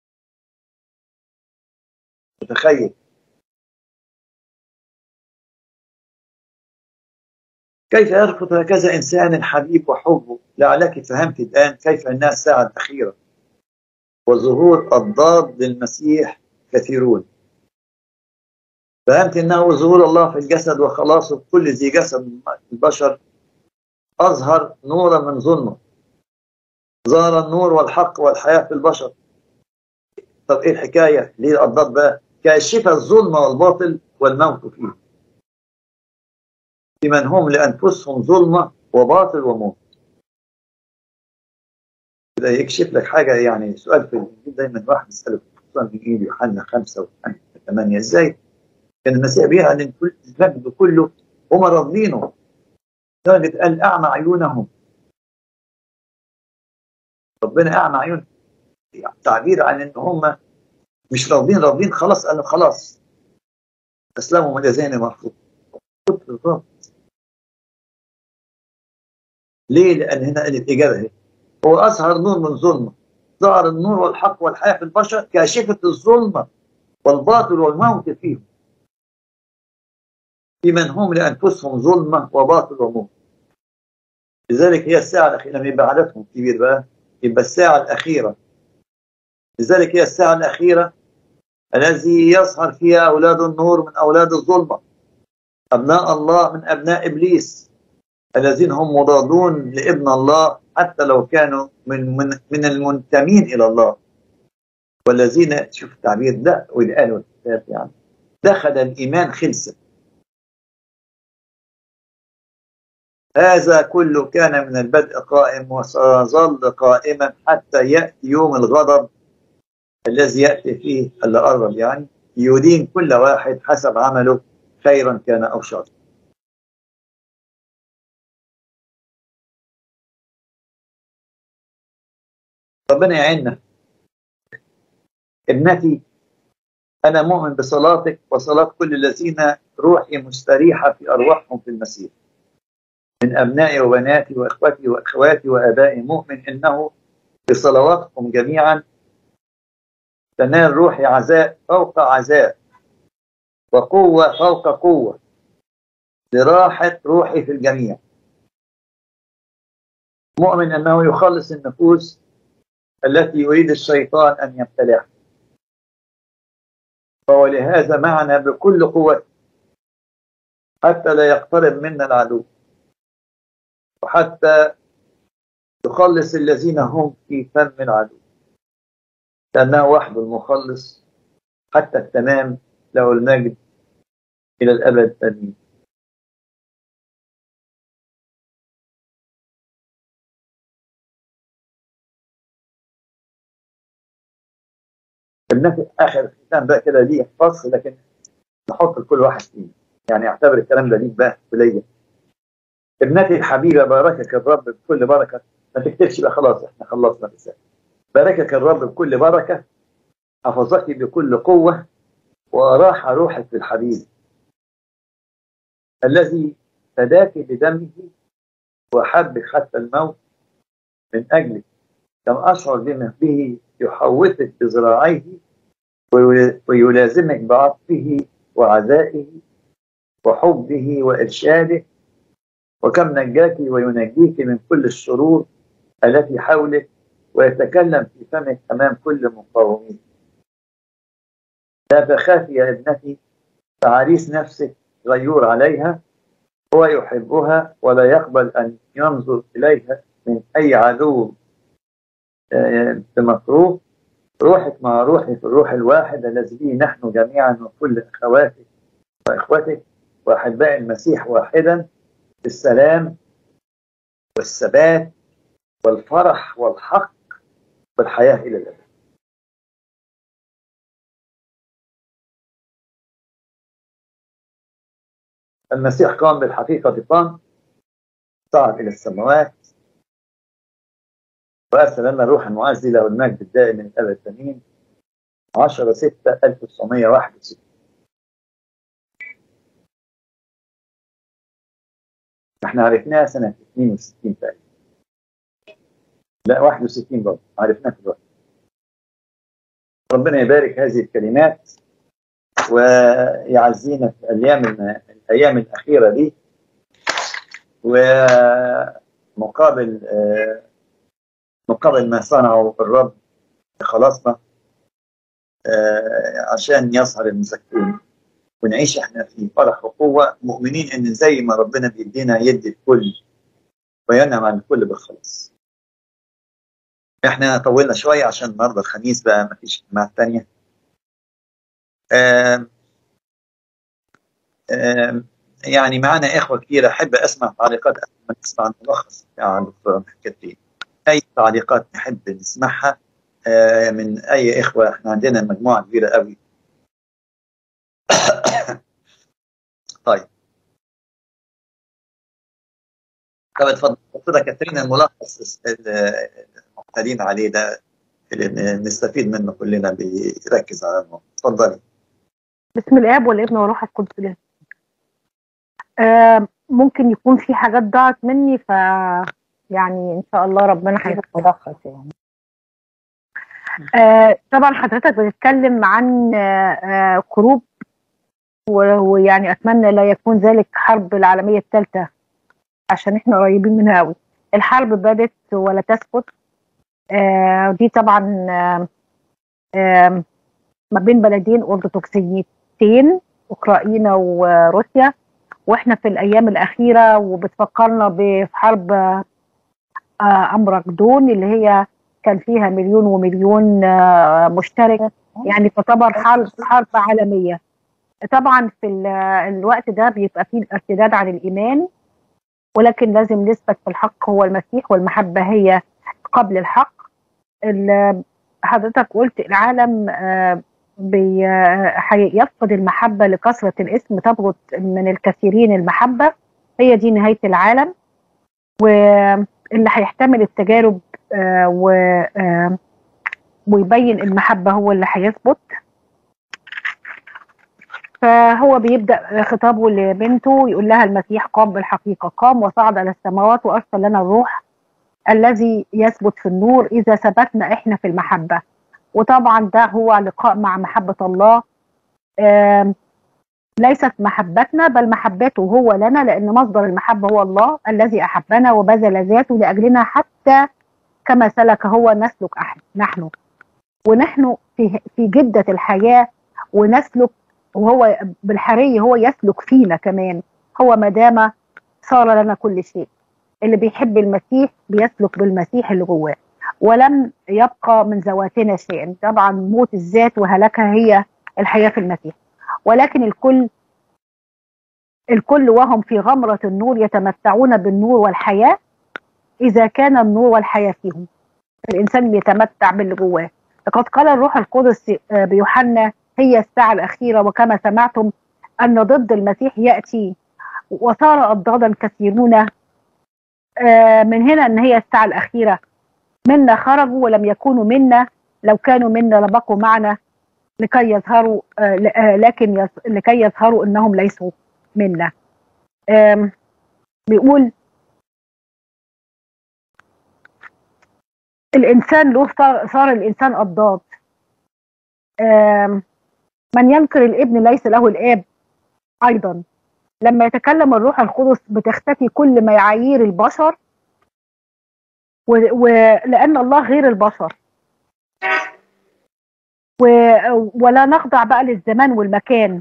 تخيل كيف يرفض هكذا إنسان الحبيب وحبه لعلك فهمت الآن كيف أنها الساعة الأخيرة وظهور الضاد للمسيح كثيرون فهمت أنه ظهور الله في الجسد وخلاصه كل ذي جسد البشر أظهر نورا من ظلمه ظهر النور والحق والحياة في البشر طب إيه الحكاية؟ ليه الضاد بقى؟ كاشف الظلم والباطل والموت فيه لمن هم لأنفسهم ظلمة وباطل وموت كده يكشف لك حاجة يعني سؤال في الإنجيل دايما واحد يسأله خصوصا في إنجيل يوحنا خمسة ويوحنا ثمانية إزاي كان المسيح بيعلن كل المجد كله هم راضينه لدرجة قال أعمى عيونهم ربنا أعمى عيونهم يعني تعبير عن إن هم مش راضين راضين خلاص قالوا خلاص أسلموا مجازين مرفوض بالظبط ليه؟ لأن هنا الإجابة هي هو أظهر نور من ظلمة ظهر النور والحق والحياة في البشر كاشفة الظلمة والباطل والموت فيهم في من هم لأنفسهم ظلمة وباطل وموت لذلك هي الساعة الأخيرة لما يبقى عددهم كبير بقى يبقى الساعة الأخيرة لذلك هي الساعة الأخيرة الذي يظهر فيها أولاد النور من أولاد الظلمة أبناء الله من أبناء إبليس الذين هم مضادون لابن الله حتى لو كانوا من من, من المنتمين إلى الله والذين شوف التعبير ده واللي قاله الكتاب يعني دخل الإيمان خلسة هذا كله كان من البدء قائم وسيظل قائما حتى يأتي يوم الغضب الذي يأتي فيه اللي قرب يعني يدين كل واحد حسب عمله خيرا كان أو شرا ربنا يعيننا ابنتي أنا مؤمن بصلاتك وصلاة كل الذين روحي مستريحة في أرواحهم في المسيح من أبنائي وبناتي وإخوتي وأخواتي وآبائي مؤمن إنه بصلواتكم جميعا تنال روحي عزاء فوق عزاء وقوة فوق قوة لراحة روحي في الجميع مؤمن أنه يخلص النفوس التي يريد الشيطان أن يبتلعها فهو لهذا معنا بكل قوة حتى لا يقترب منا العدو وحتى يخلص الذين هم في فم العدو لأنه وحده المخلص حتى التمام له المجد إلى الأبد آمين الناس آخر الختام بقى كده ليه فصل لكن نحط لكل واحد فيه يعني اعتبر الكلام ده ليك بقى وليا ابنتي الحبيبة باركك الرب بكل بركة ما تكتبش بقى خلاص احنا خلصنا الرسالة باركك الرب بكل بركة حفظك بكل قوة وراح روحك للحبيب الذي فداك بدمه وحبك حتى الموت من أجلك كم أشعر بما به يحوطك بذراعيه ويلازمك بعطفه وعزائه وحبه وإرشاده وكم نجاك وينجيك من كل الشرور التي حولك ويتكلم في فمك أمام كل مقاومين لا تخافي يا ابنتي فعريس نفسك غيور عليها هو يحبها ولا يقبل أن ينظر إليها من أي عدو بمصروف روحك مع روحي في الروح الواحد الذي به نحن جميعا وكل اخواتك واخوتك واحباء المسيح واحدا بالسلام والثبات والفرح والحق والحياه الى الابد. المسيح قام بالحقيقه قام صعد الى السماوات وارسل لنا الروح المعزي له المجد الدائم من الابد امين 10 6 1961 احنا عرفناها سنه 62 تقريبا لا 61 برضه عرفناها في الوقت ربنا يبارك هذه الكلمات ويعزينا في الايام الايام الاخيره دي ومقابل مقابل ما صنعه الرب خلاصنا عشان يظهر المزكين ونعيش احنا في فرح وقوه مؤمنين ان زي ما ربنا بيدينا يدي الكل وينعم عن الكل بالخلاص. احنا طولنا شويه عشان النهارده الخميس بقى ما فيش اجتماعات ثانيه. يعني معانا اخوه كثيره احب اسمع تعليقات قبل ما نسمع الملخص بتاع الدكتور كتير. اي تعليقات نحب نسمعها من اي اخوه احنا عندنا مجموعه كبيره قوي طيب طب اتفضل اتفضل كاترين الملخص المعتادين عليه ده اللي نستفيد منه كلنا بيركز على الموضوع اتفضلي بسم الاب والابن والروح القدس الاله آه ممكن يكون في حاجات ضاعت مني ف يعني ان شاء الله ربنا هيتلخص يعني آه طبعا حضرتك بتتكلم عن آه كروب ويعني اتمنى لا يكون ذلك حرب العالميه الثالثه عشان احنا قريبين منها قوي الحرب بدت ولا تسكت آه دي طبعا آه آه ما بين بلدين ارثوذكسيتين اوكرانيا وروسيا واحنا في الايام الاخيره وبتفكرنا بحرب آه امرجدون اللي هي كان فيها مليون ومليون آه مشترك يعني تعتبر حرب حرب عالميه طبعا في الوقت ده بيبقى فيه ارتداد عن الايمان ولكن لازم نثبت في الحق هو المسيح والمحبه هي قبل الحق حضرتك قلت العالم يفقد المحبه لكثره الاسم تبغض من الكثيرين المحبه هي دي نهايه العالم واللي هيحتمل التجارب ويبين المحبه هو اللي هيثبت فهو بيبدا خطابه لبنته يقول لها المسيح قام بالحقيقه قام وصعد الى السماوات وارسل لنا الروح الذي يثبت في النور اذا ثبتنا احنا في المحبه وطبعا ده هو لقاء مع محبه الله ليست محبتنا بل محبته هو لنا لان مصدر المحبه هو الله الذي احبنا وبذل ذاته لاجلنا حتى كما سلك هو نسلك نحن ونحن في في جده الحياه ونسلك وهو بالحري هو يسلك فينا كمان هو ما دام صار لنا كل شيء اللي بيحب المسيح بيسلك بالمسيح اللي جواه ولم يبقى من ذواتنا شيء طبعا موت الذات وهلاكها هي الحياه في المسيح ولكن الكل الكل وهم في غمرة النور يتمتعون بالنور والحياة إذا كان النور والحياة فيهم الإنسان بيتمتع باللي جواه لقد قال الروح القدس بيوحنا هي الساعة الأخيرة وكما سمعتم أن ضد المسيح يأتي وصار أضدادا كثيرون من هنا أن هي الساعة الأخيرة منا خرجوا ولم يكونوا منا لو كانوا منا لبقوا معنا لكي يظهروا لكن لكي يظهروا أنهم ليسوا منا بيقول الإنسان له صار, صار الإنسان أضداد من ينكر الابن ليس له الاب ايضا لما يتكلم الروح القدس بتختفي كل معايير البشر ولان الله غير البشر و... ولا نخضع بقى للزمان والمكان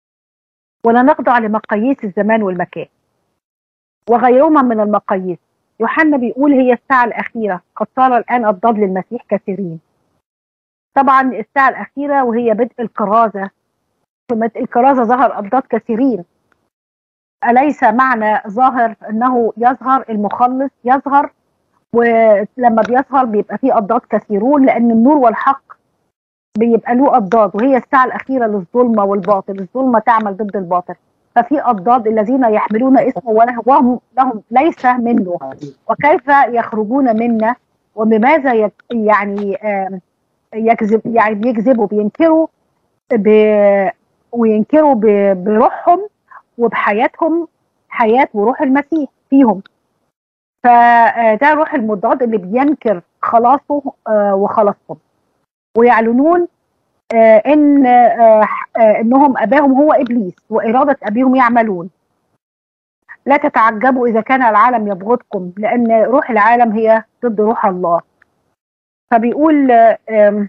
ولا نخضع لمقاييس الزمان والمكان وغيرهما من المقاييس يوحنا بيقول هي الساعة الأخيرة قد صار الآن أضداد للمسيح كثيرين طبعا الساعة الأخيرة وهي بدء الكرازة في بدء الكرازة ظهر أضداد كثيرين أليس معنى ظاهر أنه يظهر المخلص يظهر ولما بيظهر بيبقى فيه أضداد كثيرون لأن النور والحق بيبقى له أضداد وهي الساعة الأخيرة للظلمة والباطل الظلمة تعمل ضد الباطل ففي أضداد الذين يحملون اسمه وهم لهم ليس منه وكيف يخرجون منا وبماذا يك- يعني آم، يكذب يعني بيكذبوا بينكروا ب وينكروا ب- بروحهم وبحياتهم حياة وروح المسيح فيهم فده روح المضاد اللي بينكر خلاصه آه، وخلاصهم ويعلنون آه، ان آه، آه، انهم اباهم هو ابليس واراده ابيهم يعملون لا تتعجبوا اذا كان العالم يبغضكم لان روح العالم هي ضد روح الله فبيقول آه، آم،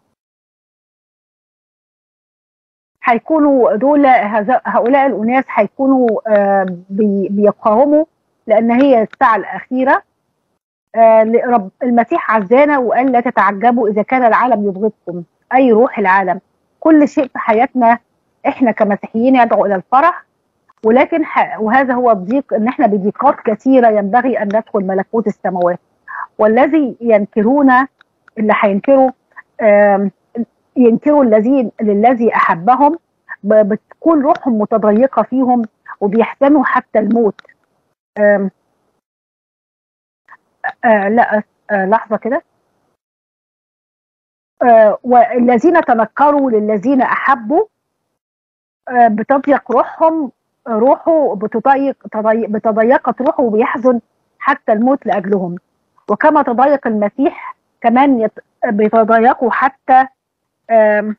هيكونوا دول هذا- هؤلاء الاناس هيكونوا آه، بي- بيقاوموا لان هي الساعه الاخيره آه، لرب المسيح عزانا وقال لا تتعجبوا اذا كان العالم يبغضكم اي روح العالم كل شيء في حياتنا احنا كمسيحيين يدعو الى الفرح ولكن ح... وهذا هو الضيق ان احنا بضيقات كثيره ينبغي ان ندخل ملكوت السماوات والذي ينكرون اللي هينكروا آم، ينكروا الذين للذي احبهم ب- بتكون روحهم متضيقه فيهم وبيحزنوا حتى الموت آم، آه لا آه لحظه كده آه والذين تنكروا للذين احبوا آه بتضيق روحهم روحه بتضيق تضيق بتضيقت روحه وبيحزن حتى الموت لاجلهم وكما تضيق المسيح كمان يت... بيتضايقوا حتى آم،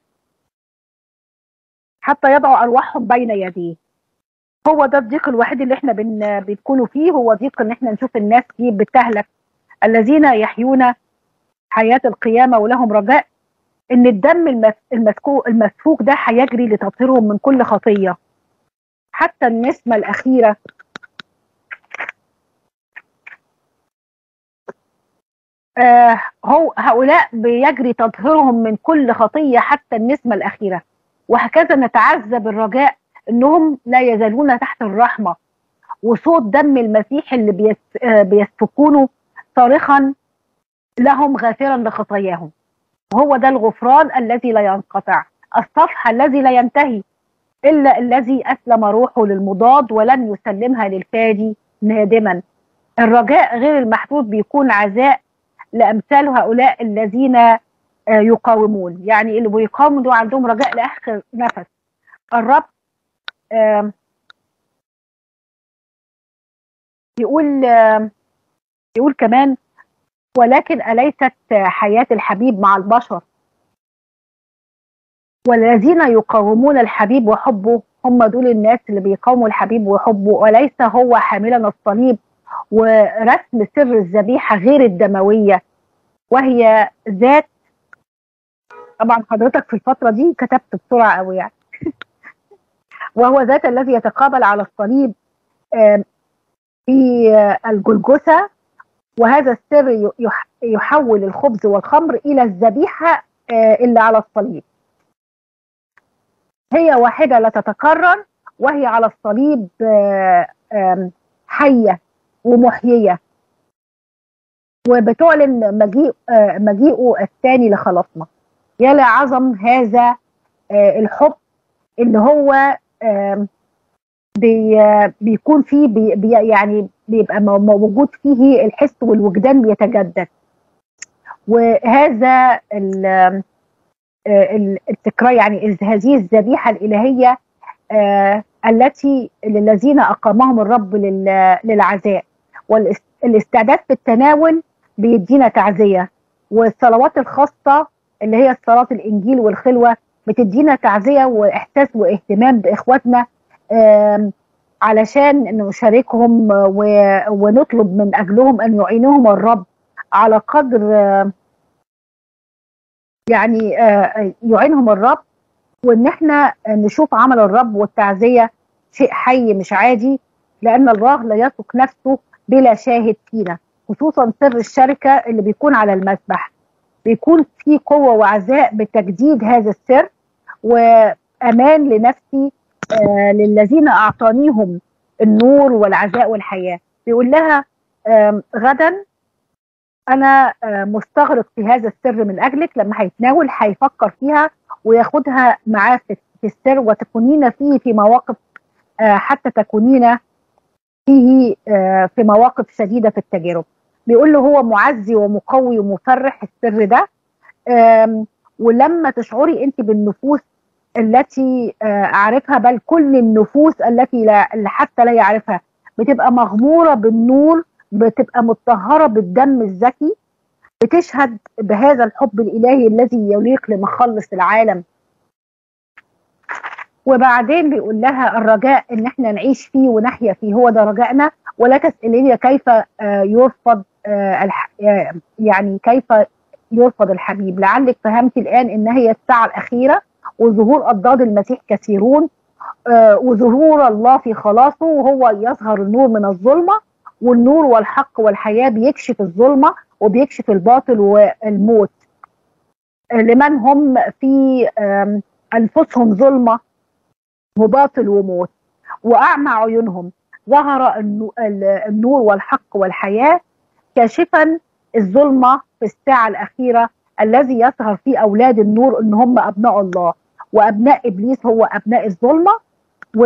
حتى يضعوا ارواحهم بين يديه هو ده الضيق الوحيد اللي احنا بن... بنكونوا فيه هو ضيق ان احنا نشوف الناس دي بتهلك الذين يحيون حياه القيامه ولهم رجاء ان الدم المس- المسكو المسفوك ده هيجري لتطهيرهم من كل خطيه حتى النسمه الاخيره آه هو هؤلاء بيجري تطهيرهم من كل خطيه حتى النسمه الاخيره وهكذا نتعزى بالرجاء انهم لا يزالون تحت الرحمه وصوت دم المسيح اللي بيس آه بيسفكونه صارخا لهم غافرا لخطاياهم وهو ده الغفران الذي لا ينقطع الصفح الذي لا ينتهي إلا الذي أسلم روحه للمضاد ولن يسلمها للفادي نادما الرجاء غير المحدود بيكون عزاء لأمثال هؤلاء الذين آه، يقاومون يعني اللي بيقاوموا دول عندهم رجاء لآخر نفس الرب آم، يقول آم، يقول كمان ولكن أليست حياة الحبيب مع البشر والذين يقاومون الحبيب وحبه هم دول الناس اللي بيقاوموا الحبيب وحبه وليس هو حاملا الصليب ورسم سر الذبيحة غير الدموية وهي ذات طبعا حضرتك في الفترة دي كتبت بسرعة قوي يعني وهو ذات الذي يتقابل على الصليب آم، في آه، الجلجثة وهذا السر يح- يحول الخبز والخمر إلى الذبيحة آه، اللي على الصليب هي واحدة لا تتكرر وهي على الصليب آه، آم، حية ومحيية وبتعلن مجيء آه، مجيئه الثاني لخلاصنا يا لعظم هذا آه، الحب اللي هو آم، بي بيكون فيه بي بي يعني بيبقى مو- موجود فيه الحس والوجدان بيتجدد وهذا ال- آه، ال- التكرار يعني إذ هذه الذبيحة الإلهية آه، التي للذين أقامهم الرب لل- للعزاء والاستعداد في التناول بيدينا تعزية والصلوات الخاصة اللي هي صلاة الإنجيل والخلوة بتدينا تعزية وإحساس واهتمام بإخواتنا آم، علشان نشاركهم و- ونطلب من أجلهم أن يعينهم الرب على قدر آم، يعني آه، يعينهم الرب وان احنا نشوف عمل الرب والتعزيه شيء حي مش عادي لان الله لا يترك نفسه بلا شاهد فينا خصوصا سر الشركه اللي بيكون على المسبح بيكون في قوه وعزاء بتجديد هذا السر وامان لنفسي آه للذين اعطانيهم النور والعزاء والحياه بيقول لها آم، غدا انا آه، مستغرق في هذا السر من اجلك لما هيتناول هيفكر فيها وياخدها معاه في في السر وتكونين فيه في مواقف آه، حتى تكونين فيه آه، في مواقف شديده في التجارب بيقول له هو معزي ومقوي ومفرح السر ده آم، ولما تشعري انت بالنفوس التي آه، اعرفها بل كل النفوس التي لا اللي حتى لا يعرفها بتبقى مغموره بالنور بتبقى مطهره بالدم الزكي بتشهد بهذا الحب الالهي الذي يليق لمخلص العالم وبعدين بيقول لها الرجاء ان احنا نعيش فيه ونحيا فيه هو ده رجائنا ولا تساليني كيف آه، يرفض آه، الح- آه، يعني كيف يرفض الحبيب لعلك فهمت الان ان هي الساعه الاخيره وظهور اضداد المسيح كثيرون آه، وظهور الله في خلاصه وهو يظهر النور من الظلمه والنور والحق والحياه بيكشف الظلمه وبيكشف الباطل والموت آه، لمن هم في آم، انفسهم ظلمه وباطل وموت واعمى عيونهم ظهر النو- ال- النور والحق والحياه كاشفا الظلمه في الساعه الاخيره الذي يظهر فيه اولاد النور ان هم ابناء الله وابناء ابليس هو ابناء الظلمه و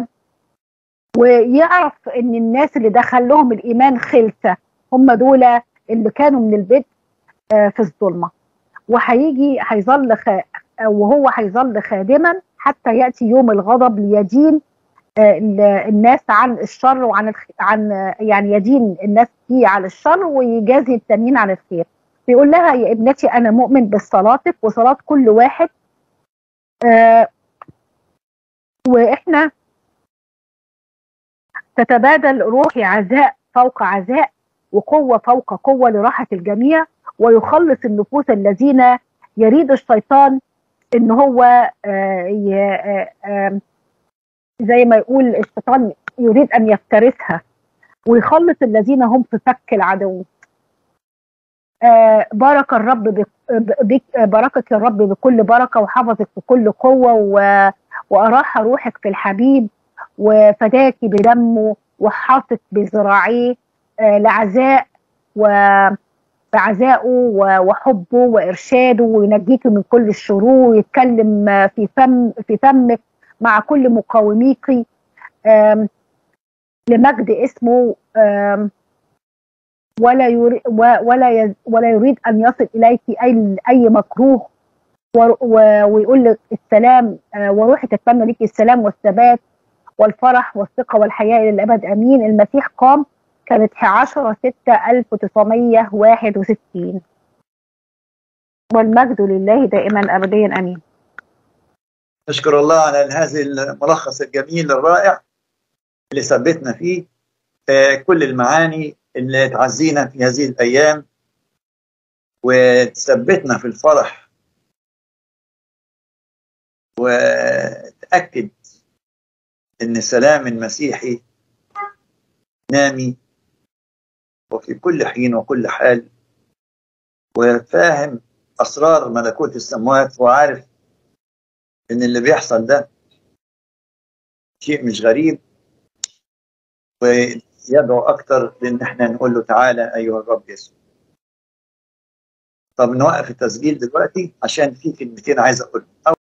ويعرف ان الناس اللي دخل لهم الايمان خلسه هم دول اللي كانوا من البدء آه، في الظلمه وهيجي هيظل خ... وهو هيظل خادما حتى ياتي يوم الغضب ليدين آه، ال- الناس عن الشر وعن الخ... عن آه، يعني يدين الناس فيه على الشر ويجازي التانيين عن الخير بيقول لها يا ابنتي انا مؤمن بصلاتك وصلاه كل واحد آه واحنا تتبادل روحي عزاء فوق عزاء وقوه فوق قوه لراحه الجميع ويخلص النفوس الذين يريد الشيطان ان هو آه، ي- آه، آه، زي ما يقول الشيطان يريد ان يفترسها ويخلص الذين هم في فك العدو آه، بارك الرب بك بك باركك الرب بكل بركه وحفظك بكل قوه و- واراح روحك في الحبيب وفداك بدمه وحاطك بذراعيه آه، لعزاء وبعزائه و- وحبه وارشاده وينجيك من كل الشرور ويتكلم آه، في فم في فمك مع كل مقاوميك آم، لمجد اسمه آم، ولا يريد ولا يز- ولا يريد ان يصل اليك اي اي مكروه و- و- ويقول لك السلام آه، وروحي تتمنى لك السلام والثبات والفرح والثقه والحياه الى الابد امين المسيح قام كانت 10 6 1961 والمجد لله دائما ابديا امين نشكر الله على هذا الملخص الجميل الرائع اللي ثبتنا فيه آه، كل المعاني اللي تعزينا في هذه الأيام وتثبتنا في الفرح وتأكد إن سلام المسيحي نامي وفي كل حين وكل حال وفاهم أسرار ملكوت السماوات وعارف إن اللي بيحصل ده شيء مش غريب ويدعو أكتر لأن إحنا نقول له تعالى أيها الرب يسوع طب نوقف التسجيل دلوقتي عشان في كلمتين عايز أقولهم